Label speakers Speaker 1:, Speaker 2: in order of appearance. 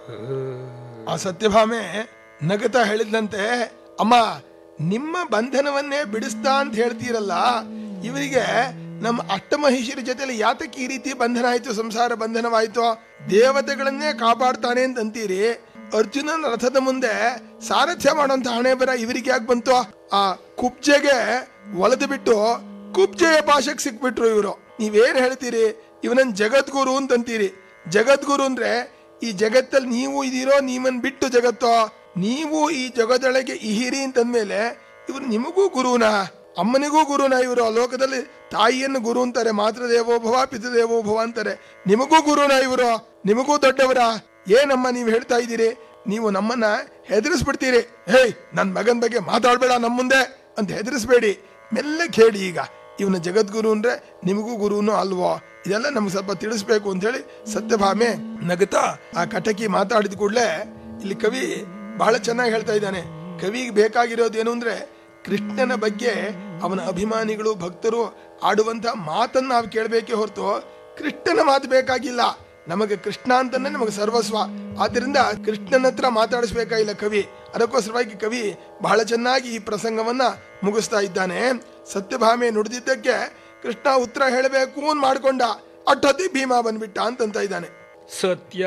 Speaker 1: ಆ ಸತ್ಯಭಾಮೆ ನಗತಾ ಹೇಳಿದ್ಲಂತೆ ಅಮ್ಮ ನಿಮ್ಮ ಬಂಧನವನ್ನೇ ಬಿಡಿಸ್ತಾ ಅಂತ ಹೇಳ್ತೀರಲ್ಲ ಇವರಿಗೆ ನಮ್ಮ ಅಷ್ಟಮಹಿಷಿರ ಜೊತೆಲಿ ಯಾತಕ್ಕೆ ಈ ರೀತಿ ಬಂಧನ ಆಯ್ತು ಸಂಸಾರ ಬಂಧನವಾಯ್ತು ದೇವತೆಗಳನ್ನೇ ಕಾಪಾಡ್ತಾನೆ ಅಂತ ಅಂತೀರಿ ಅರ್ಜುನನ ರಥದ ಮುಂದೆ ಸಾರಥ್ಯ ಮಾಡೋಂತ ಹಣೆ ಬರ ಇವರಿಗೆ ಯಾಕೆ ಬಂತು ಆ ಕುಬ್ಜೆಗೆ ಒಲೆದು ಬಿಟ್ಟು ಕುಬ್ಜೆಯ ಪಾಶಕ್ಕೆ ಸಿಕ್ಬಿಟ್ರು ಇವರು ನೀವೇನ್ ಹೇಳ್ತೀರಿ ಇವನನ್ ಜಗದ್ಗುರು ಅಂತಂತೀರಿ ಜಗದ್ಗುರು ಅಂದ್ರೆ ಈ ಜಗತ್ತಲ್ಲಿ ನೀವು ಇದೀರೋ ನೀವನ್ ಬಿಟ್ಟು ಜಗತ್ತೋ ನೀವು ಈ ಜಗದೊಳಗೆ ಇಹಿರಿ ಅಂತಂದ್ಮೇಲೆ ಇವ್ರು ನಿಮಗೂ ಗುರುನಾ ಅಮ್ಮನಿಗೂ ಗುರುನಾ ಇವರು ಆ ಲೋಕದಲ್ಲಿ ತಾಯಿಯನ್ನು ಗುರು ಅಂತಾರೆ ಮಾತೃ ದೇವೋಭವ ಪಿತೃದೇವೋಭವ ಅಂತಾರೆ ನಿಮಗೂ ಗುರುನಾ ಇವರು ನಿಮಗೂ ದೊಡ್ಡವರ ಏನಮ್ಮ ನೀವು ಹೇಳ್ತಾ ಇದ್ದೀರಿ ನೀವು ನಮ್ಮನ್ನ ಹೆದರಿಸ್ಬಿಡ್ತೀರಿ ಹೇಯ್ ನನ್ ಮಗನ್ ಬಗ್ಗೆ ಮಾತಾಡ್ಬೇಡ ನಮ್ಮ ಮುಂದೆ ಅಂತ ಹೆದರಿಸ್ಬೇಡಿ ಮೆಲ್ಲ ಕೇಳಿ ಈಗ ಇವನ ಜಗದ್ಗುರು ಅಂದ್ರೆ ನಿಮಗೂ ಗುರುನು ಅಲ್ವೋ ಇದೆಲ್ಲ ನಮ್ಗೆ ಸ್ವಲ್ಪ ತಿಳಿಸ್ಬೇಕು ಅಂತ ಹೇಳಿ ಸತ್ಯಭಾಮೆ ನಗುತ್ತಾ ಆ ಕಟಕಿ ಮಾತಾಡಿದ ಕೂಡಲೇ ಇಲ್ಲಿ ಕವಿ ಬಹಳ ಚೆನ್ನಾಗಿ ಹೇಳ್ತಾ ಇದ್ದಾನೆ ಕವಿಗೆ ಬೇಕಾಗಿರೋದು ಏನು ಅಂದ್ರೆ ಕೃಷ್ಣನ ಬಗ್ಗೆ ಅವನ ಅಭಿಮಾನಿಗಳು ಭಕ್ತರು ಆಡುವಂತ ಮಾತನ್ನ ನಾವು ಕೇಳಬೇಕೇ ಹೊರತು ಕೃಷ್ಣನ ಮಾತು ಬೇಕಾಗಿಲ್ಲ ನಮಗೆ ಕೃಷ್ಣ ಅಂತಂದ್ರೆ ನಮಗೆ ಸರ್ವಸ್ವ ಆದ್ರಿಂದ ಕೃಷ್ಣನ ಹತ್ರ ಮಾತಾಡಿಸ್ಬೇಕಾಗಿಲ್ಲ ಕವಿ ಅದಕ್ಕೋಸ್ಕರವಾಗಿ ಕವಿ ಬಹಳ ಚೆನ್ನಾಗಿ ಈ ಪ್ರಸಂಗವನ್ನ ಮುಗಿಸ್ತಾ ಇದ್ದಾನೆ ಸತ್ಯಭಾಮೆ ನುಡಿದಿದ್ದಕ್ಕೆ ಕೃಷ್ಣ ಉತ್ತರ ಹೇಳಬೇಕು ಅಂತ ಮಾಡ್ಕೊಂಡ ಅಟ್ಟೊತ್ತಿ ಭೀಮ ಬಂದ್ಬಿಟ್ಟ ಅಂತಂತ ಇದ್ದಾನೆ
Speaker 2: ಸತ್ಯ